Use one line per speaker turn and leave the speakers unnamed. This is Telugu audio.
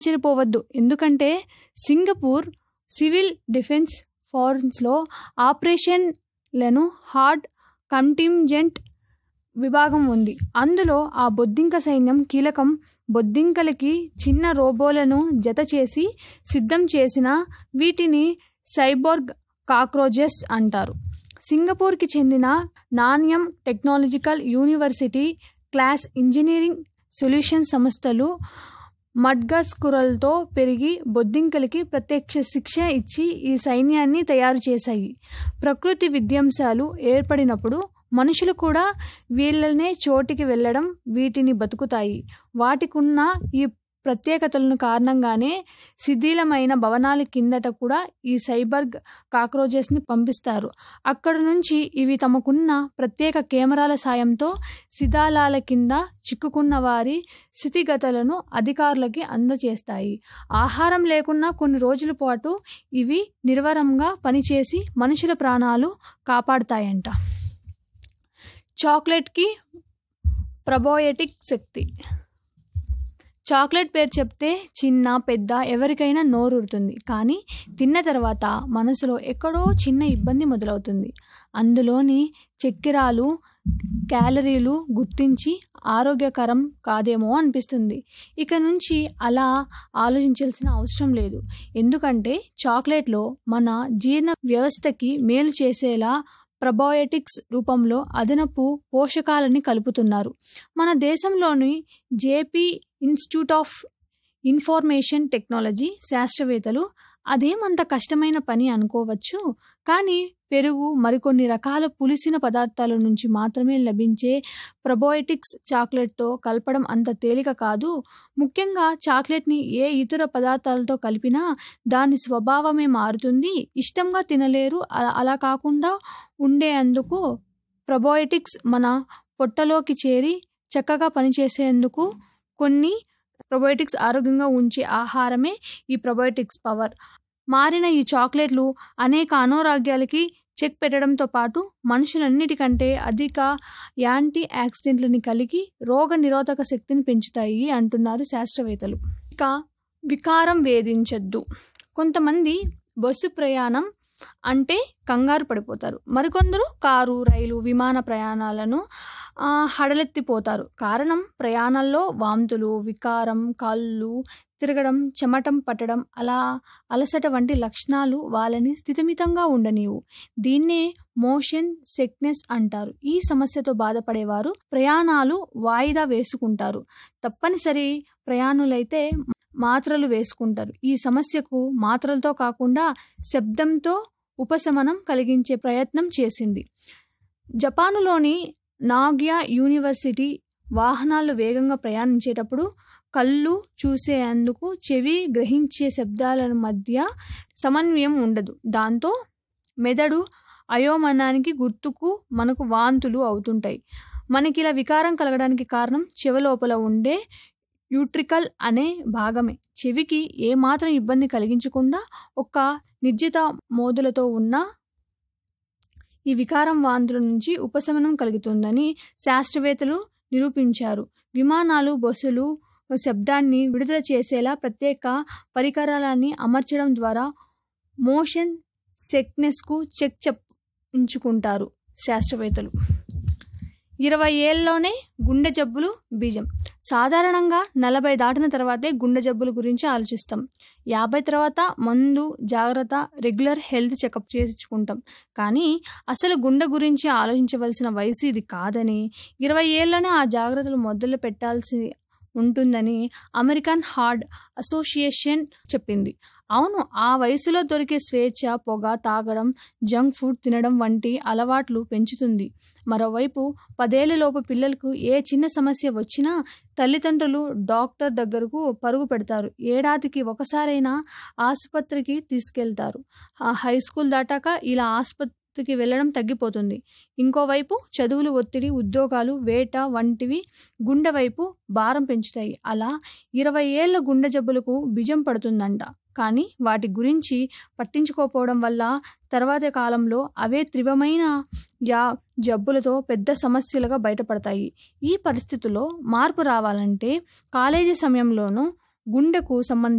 ఆశ్చర్యపోవద్దు ఎందుకంటే సింగపూర్ సివిల్ డిఫెన్స్ ఫోర్స్లో ఆపరేషన్లను హార్డ్ కంటింజెంట్ విభాగం ఉంది అందులో ఆ బొద్దింక సైన్యం కీలకం బొద్దింకలకి చిన్న రోబోలను జత చేసి సిద్ధం చేసిన వీటిని సైబోర్గ్ కాక్రోచెస్ అంటారు సింగపూర్కి చెందిన Nanyang technological university class engineering solution సంస్థలు మడ్గస్కురలతో పెరిగి బొద్దింకలకి ప్రత్యక్ష శిక్ష ఇచ్చి ఈ సైన్యాన్ని తయారు చేశాయి ప్రకృతి విధ్వంసాలు ఏర్పడినప్పుడు మనుషులు కూడా వీళ్ళనే చోటికి వెళ్ళడం వీటిని బతుకుతాయి వాటికున్న ఈ ప్రత్యేకతలను కారణంగానే శిథిలమైన భవనాల కిందట కూడా ఈ సైబర్గ్ కాక్రోచెస్ని పంపిస్తారు అక్కడ నుంచి ఇవి తమకున్న ప్రత్యేక కెమెరాల సాయంతో శిథిలాల కింద చిక్కుకున్న వారి స్థితిగతులను అధికారులకి అందజేస్తాయి ఆహారం లేకున్నా కొన్ని రోజుల పాటు ఇవి నిర్వరంగా పనిచేసి మనుషుల ప్రాణాలు కాపాడుతాయంట చాక్లెట్కి ప్రభోయటిక్ శక్తి చాక్లెట్ పేరు చెప్తే చిన్న పెద్ద ఎవరికైనా నోరూరుతుంది కానీ తిన్న తర్వాత మనసులో ఎక్కడో చిన్న ఇబ్బంది మొదలవుతుంది అందులోని చక్కెరాలు క్యాలరీలు గుర్తించి ఆరోగ్యకరం కాదేమో అనిపిస్తుంది ఇక నుంచి అలా ఆలోచించాల్సిన అవసరం లేదు ఎందుకంటే చాక్లెట్లో మన జీర్ణ వ్యవస్థకి మేలు చేసేలా ప్రభోయటిక్స్ రూపంలో అదనపు పోషకాలని కలుపుతున్నారు మన దేశంలోని JP institute of information technology శాస్త్రవేత్తలు అదేమంత కష్టమైన పని అనుకోవచ్చు కానీ పెరుగు మరికొన్ని రకాల పులిసిన పదార్థాల నుంచి మాత్రమే లభించే ప్రభోయటిక్స్ చాక్లెట్తో కలపడం అంత తేలిక కాదు ముఖ్యంగా చాక్లెట్ని ఏ ఇతర పదార్థాలతో కలిపినా దాని స్వభావమే మారుతుంది ఇష్టంగా తినలేరు అలా అలా కాకుండా ఉండేందుకు ప్రభోయటిక్స్ మన పొట్టలోకి చేరి చక్కగా పనిచేసేందుకు కొన్ని probiotics ఆరోగ్యంగా ఉంచే ఆహారమే ఈ probiotics పవర్ మారిన ఈ చాక్లెట్లు అనేక అనారోగ్యాలకి చెక్ పెట్టడంతో పాటు మనుషులన్నిటికంటే అధిక యాంటీ యాక్సిడెంట్లని కలిగి రోగ నిరోధక శక్తిని పెంచుతాయి అంటున్నారు శాస్త్రవేత్తలు ఇక వికారం వేధించద్దు కొంతమంది బస్సు ప్రయాణం అంటే కంగారు పడిపోతారు మరికొందరు కారు రైలు విమాన ప్రయాణాలను ఆ, హడలెత్తిపోతారు కారణం ప్రయాణాల్లో వాంతులు వికారం కాళ్ళు తిరగడం చెమటం పట్టడం అలా అలసట వంటి లక్షణాలు వాళ్ళని స్థితిమితంగా ఉండనివు దీన్నే మోషన్ సిక్నెస్ అంటారు ఈ సమస్యతో బాధపడేవారు ప్రయాణాలు వాయిదా వేసుకుంటారు తప్పనిసరి ప్రయాణులైతే మాత్రలు వేసుకుంటారు ఈ సమస్యకు మాత్రలతో కాకుండా శబ్దంతో ఉపశమనం కలిగించే ప్రయత్నం చేసింది జపానులోని నాగ్యా యూనివర్సిటీ వాహనాలు వేగంగా ప్రయాణించేటప్పుడు కళ్ళు చూసేందుకు చెవి గ్రహించే శబ్దాల మధ్య సమన్వయం ఉండదు దాంతో మెదడు అయోమనానికి గుర్తుకు మనకు వాంతులు అవుతుంటాయి మనకి ఇలా వికారం కలగడానికి కారణం చెవి లోపల ఉండే యూట్రికల్ అనే భాగమే చెవికి ఏమాత్రం ఇబ్బంది కలిగించకుండా ఒక నిర్జిత మోదులతో ఉన్న ఈ వికారం వాంతుల నుంచి ఉపశమనం కలుగుతుందని శాస్త్రవేత్తలు నిరూపించారు విమానాలు బస్సులు శబ్దాన్ని విడుదల చేసేలా ప్రత్యేక పరికరాలని అమర్చడం ద్వారా మోషన్ సెక్నెస్కు చెక్ చెప్పించుకుంటారు శాస్త్రవేత్తలు ఇరవై ఏళ్ళలోనే గుండె జబ్బులు బీజం సాధారణంగా నలభై దాటిన తర్వాతే గుండె జబ్బుల గురించి ఆలోచిస్తాం యాభై తర్వాత మందు జాగ్రత్త రెగ్యులర్ హెల్త్ చెకప్ చేసుకుంటాం కానీ అసలు గుండె గురించి ఆలోచించవలసిన వయసు ఇది కాదని ఇరవై ఏళ్ళలోనే ఆ జాగ్రత్తలు మొదలు పెట్టాల్సి ఉంటుందని అమెరికన్ హార్ట్ అసోసియేషన్ చెప్పింది అవును ఆ వయసులో దొరికే స్వేచ్ఛ పొగ తాగడం జంక్ ఫుడ్ తినడం వంటి అలవాట్లు పెంచుతుంది మరోవైపు పదేళ్లలోపు పిల్లలకు ఏ చిన్న సమస్య వచ్చినా తల్లిదండ్రులు డాక్టర్ దగ్గరకు పరుగు పెడతారు ఏడాదికి ఒకసారైనా ఆసుపత్రికి తీసుకెళ్తారు ఆ హై స్కూల్ దాటాక ఇలా ఆసుపత్రికి వెళ్ళడం తగ్గిపోతుంది ఇంకోవైపు చదువులు ఒత్తిడి ఉద్యోగాలు వేట వంటివి గుండె వైపు భారం పెంచుతాయి అలా ఇరవై ఏళ్ల గుండె జబ్బులకు బిజం పడుతుందంట కానీ వాటి గురించి పట్టించుకోకపోవడం వల్ల తర్వాతి కాలంలో అవే తీవ్రమైన యా జబ్బులతో పెద్ద సమస్యలుగా బయటపడతాయి ఈ పరిస్థితుల్లో మార్పు రావాలంటే కాలేజీ సమయంలోనూ గుండెకు సంబంధించిన